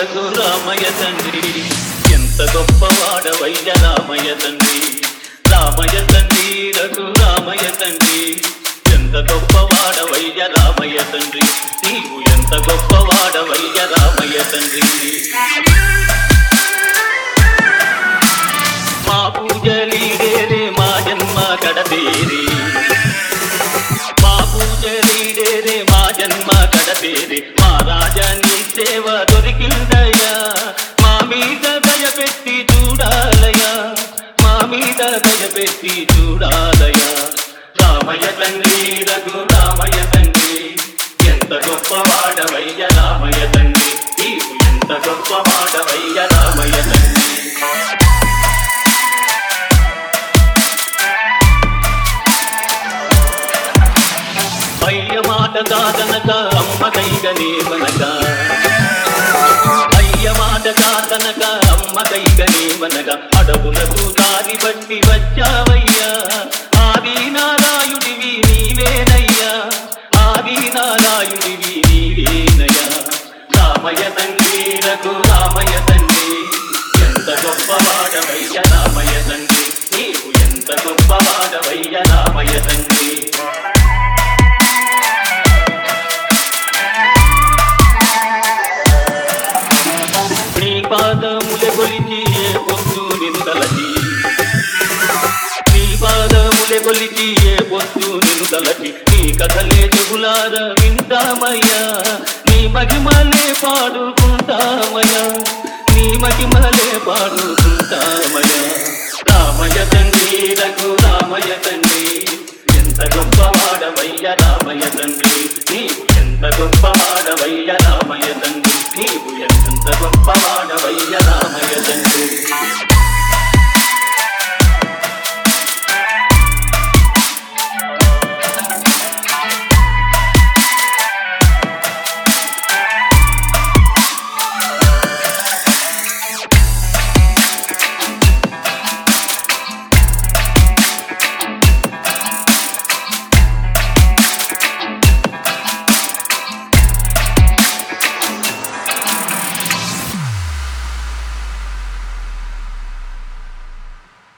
రఘురామయ్య తండ్రి ఎంత గొప్పవాడవయ్య రామయ్య తండ్రి రామయ్య తండ్రి రఘురామయ్య తండ్రి ఎంత గొప్పవాడవయ్య రామయ్య తండ్రి నీవు ఎంత గొప్పవాడవయ్య రామయ్య తండ్రి మా పూజలీడేరే మా జన్మ గడపేరే మా పూజలీడేరే మా జన్మ గడపేరే మా రాజా నీ సేవ దొరికిందయ్యా మా మీద దయ పెట్టి చూడాలయ్యా మా మీద దయ పెట్టి చూడాలయ్యా రామయ్య తండ్రి రఘు రామయ్య తండ్రి ఎంత గొప్పవాడవయ్య రామయ్య తండ్రి నీవు ఎంత గొప్పవాడవయ్య రామయ్య తండ్రి అయ్య మాట కాదనక అమ్మ కైగనే వనక అయ్య మాట కాదనక అమ్మ కైగనే వనక అడవులకు దారి బట్టి వచ్చావయ్యా ఆది నారాయుడివి నీవేనయ్యా ఆది నారాయుడివి నీవేనయ్యా రామయ్య తండ్రి రఘు రామయ్య తండ్రి ఎంత గొప్పవాడవయ్య రామయ్య తండ్రి నీవు ఎంత గొప్పవాడవయ్య రామయ్య తండ్రి నీ పాదముల కొలిచి ఏ పొద్దు నిన్ను తలచి నీ పాదముల కొలిచి ఏ పొద్దు నిన్ను తలచి నీ కథలే చెబులార వింటామయ్యా నీ మహిమలే పాడుకుంటామయ్యా నీ మహిమలే పాడుకుంటామయ్యా రామయ్య తండ్రి రఘు రామయ్య తండ్రి ఎంత గొప్పవాడవయ్య రామయ్య తండ్రి నీవు ఎంత గొప్పవాడవయ్య